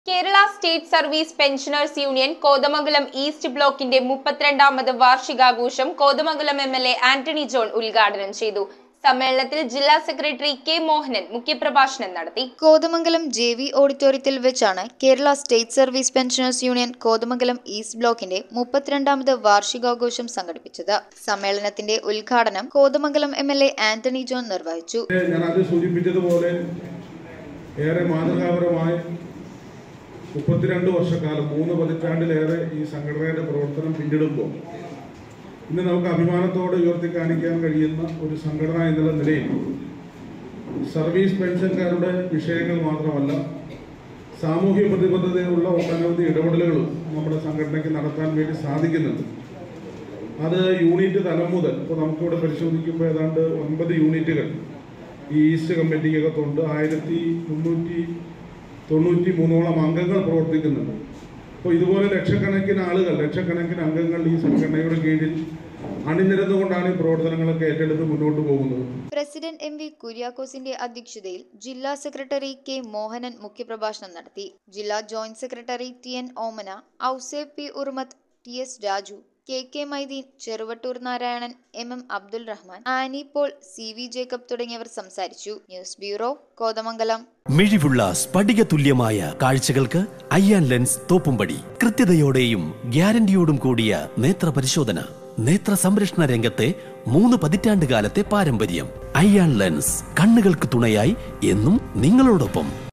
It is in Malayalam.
Kerala state service pensioners union Kothamangalam east ബ്ലോക്കിന്റെ മുപ്പത്തിരണ്ടാമത് വാർഷികാഘോഷം Kothamangalam M L A Antony John ഉദ്ഘാടനം ചെയ്തു സമ്മേളനത്തിൽ ജില്ലാ സെക്രട്ടറി കെ മോഹനൻ മുഖ്യപ്രഭാഷണം നടത്തി കോതമംഗലം ജെ വി ഓഡിറ്റോറിയത്തിൽ വെച്ചാണ് Kerala state service pensioners union Kothamangalam east ബ്ലോക്കിന്റെ മുപ്പത്തിരണ്ടാമത് വാർഷികാഘോഷം സംഘടിപ്പിച്ചത് സമ്മേളനത്തിന്റെ ഉദ്ഘാടനം Kothamangalam M L A Antony John നിർവഹിച്ചു ഞാൻ അത് സൂചിപ്പിച്ചതുപോലെ ഏറെ മാതൃകാപരമായി മുപ്പത്തിരണ്ട് വർഷക്കാലം മൂന്ന് പതിറ്റാണ്ടിലേറെ ഈ സംഘടനയുടെ പ്രവർത്തനം പിന്നിടുമ്പോൾ ഇന്ന് നമുക്ക് അഭിമാനത്തോടെ ഉയർത്തി കാണിക്കാൻ കഴിയുന്ന ഒരു സംഘടന എന്നുള്ള നിലയിൽ സർവീസ് പെൻഷൻകാരുടെ വിഷയങ്ങൾ മാത്രമല്ല സാമൂഹ്യ പ്രതിബദ്ധതയുള്ള ഒട്ടനവധി ഇടപെടലുകളും നമ്മുടെ സംഘടനയ്ക്ക് നടത്താൻ വേണ്ടി സാധിക്കുന്നുണ്ട് അത് യൂണിറ്റ് തലം മുതൽ ഇപ്പോൾ നമുക്കിവിടെ പരിശോധിക്കുമ്പോൾ ഏതാണ്ട് ഒൻപത് യൂണിറ്റുകൾ ഈ ഈസ്റ്റ് കമ്മിറ്റിക്കകത്തുണ്ട് ആയിരത്തി മുന്നൂറ്റി തൊണ്ണൂറ്റി മൂന്നോളം അംഗങ്ങൾ പ്രവർത്തിക്കുന്നുണ്ട് അപ്പോൾ ഇതുപോലെ ലക്ഷക്കണക്കിന് ആളുകൾ ലക്ഷക്കണക്കിന് അംഗങ്ങൾ ഈ സംഘടനയുടെ കീഴിൽ അണിനിരന്നുകൊണ്ടാണ് ഈ പ്രവർത്തനങ്ങളൊക്കെ ഏറ്റെടുത്ത് മുന്നോട്ട് പോകുന്നത് പ്രസിഡന്റ് എം വി കുര്യാക്കോസിന്റെ അധ്യക്ഷതയിൽ ജില്ലാ സെക്രട്ടറി കെ മോഹനൻ മുഖ്യപ്രഭാഷണം നടത്തി ജില്ലാ joint secretary T N Omana Ouseph P Urumath T S Raju K K Maideen Cheruvattoor Narayanan M M Abdul Rahman Annie Paul C V Jacob തുടങ്ങിയവർ സംസാരിച്ചു ന്യൂസ് ബ്യൂറോ കോതമംഗലം മിഴിവുള്ള സ്ഫടിക തുല്യമായ കാഴ്ചകൾക്ക് അയ്യാൻ ലെൻസ് തോപ്പുംപടി കൃത്യതയോടെയും ഗ്യാരണ്ടിയോടും കൂടിയ നേത്ര പരിശോധന നേത്ര സംരക്ഷണ രംഗത്തെ മൂന്ന് പതിറ്റാണ്ട് കാലത്തെ പാരമ്പര്യം അയ്യാൻ ലെൻസ് കണ്ണുകൾക്ക് തുണയായി എന്നും നിങ്ങളോടൊപ്പം